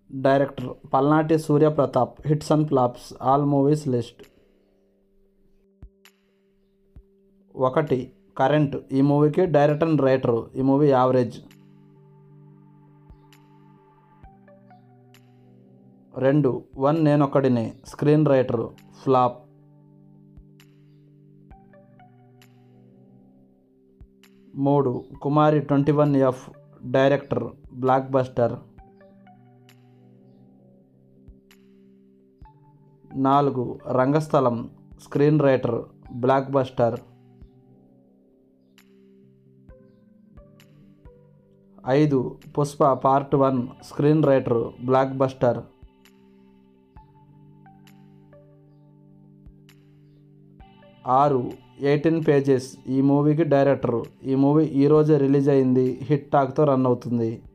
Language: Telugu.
director Palnati Suryapratap hits and flops all movies list ఒకటి కరెంట్ ఈ మూవీకి డైరెక్టర్ అండ్ రైటర్ ఈ మూవీ యావరేజ్ రెండు one Nenokkadine screen writer flop మూడు Kumari twenty one F director blockbuster నాలుగు Rangasthalam screen writer blockbuster ఐదు Pushpa part one screen writer blockbuster ఆరు ఎయిటీన్ పేజెస్ ఈ మూవీకి డైరెక్టర్ ఈ మూవీ ఈరోజే రిలీజ్ అయింది హిట్ టాక్తో రన్ అవుతుంది